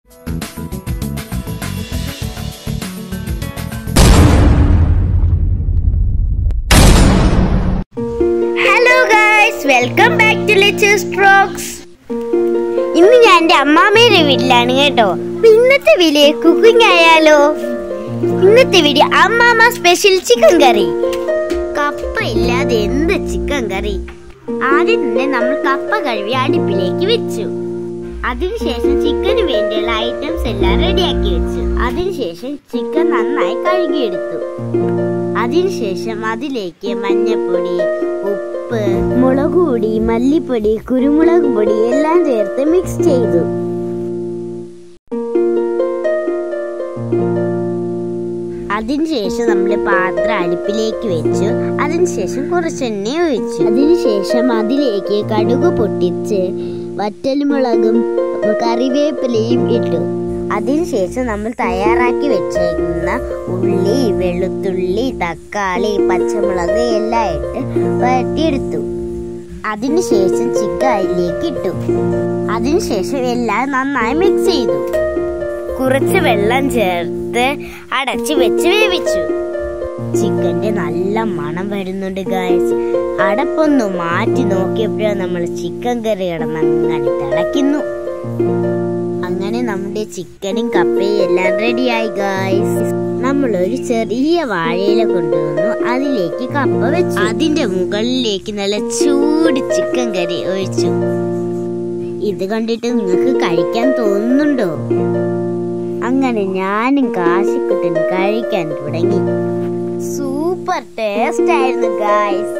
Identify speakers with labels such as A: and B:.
A: hello guys welcome back to little strokes ഇന്ന് ഞാൻ എൻ്റെ അമ്മാമ്മയുടെ വീട്ടിലാണ് കേട്ടോ അപ്പൊ ഇന്നത്തെ വീഡിയോ കുക്കിംഗ് ആയാലോ ഇന്നത്തെ വീഡിയോ അമ്മാമ്മ സ്പെഷ്യൽ ചിക്കൻ കറി കപ്പ ഇല്ലാതെ എന്ത് ചിക്കൻ കറി ആദ്യം തന്നെ നമ്മൾ കപ്പ കഴുകി അടുപ്പിലേക്ക് വെച്ചു അതിനുശേഷം ചിക്കന് വേണ്ടിയുള്ള ഐറ്റംസ് എല്ലാം റെഡിയാക്കി വെച്ചു അതിനുശേഷം ചിക്കൻ നന്നായി കഴുകിയെടുത്തു അതിനുശേഷം അതിലേക്ക് മഞ്ഞപ്പൊടി ഉപ്പ് മുളക് പൊടി മല്ലിപ്പൊടി കുരുമുളക് പൊടി എല്ലാം ചേർത്ത് മിക്സ് ചെയ്തു അതിനുശേഷം നമ്മൾ പാത്രം അടുപ്പിലേക്ക് വെച്ചു അതിനുശേഷം കുറച്ച് എണ്ണ ഒഴിച്ചു അതിനുശേഷം അതിലേക്ക് കടുക് പൊട്ടിച്ച് വറ്റൽമുളകും കറിവേപ്പിലയും ഇട്ടു അതിനുശേഷം നമ്മൾ തയ്യാറാക്കി വെച്ചിരുന്ന ഉള്ളി വെളുത്തുള്ളി തക്കാളി പച്ചമുളക് എല്ലാം ഇട്ട് വഴറ്റിയെടുത്തു അതിനുശേഷം ചിക്കൻ അതിലേക്ക് ഇട്ടു അതിനുശേഷം എല്ലാം നന്നായി മിക്സ് ചെയ്തു കുറച്ച് വെള്ളം ചേർത്ത് അടച്ച് വെച്ച് വേവിച്ചു ചിക്കന്റെ നല്ല മണം വരുന്നുണ്ട് ഗായസ് അടപ്പൊന്ന് മാറ്റി നോക്കിയപ്പോഴാണ് നമ്മൾ ചിക്കൻ കറി കിടന്ന് അങ്ങനെ തിളയ്ക്കുന്നു അങ്ങനെ നമ്മുടെ ചിക്കനും കപ്പയും എല്ലാം റെഡിയായി ഗായ്സ് നമ്മൾ ഒരു ചെറിയ വാഴയില കൊണ്ടുവന്നു അതിലേക്ക് കപ്പ വെച്ചു അതിന്റെ മുകളിലേക്ക് നല്ല ചൂട് ചിക്കൻ കറി ഒഴിച്ചു ഇത് കണ്ടിട്ട് നിങ്ങൾക്ക് കഴിക്കാൻ തോന്നുന്നുണ്ടോ അങ്ങനെ ഞാനും കാശിക്കുട്ടനും കഴിക്കാൻ തുടങ്ങി സൂപ്പർ ടേസ്റ്റ് ആയിരുന്നു ഗായ്സ്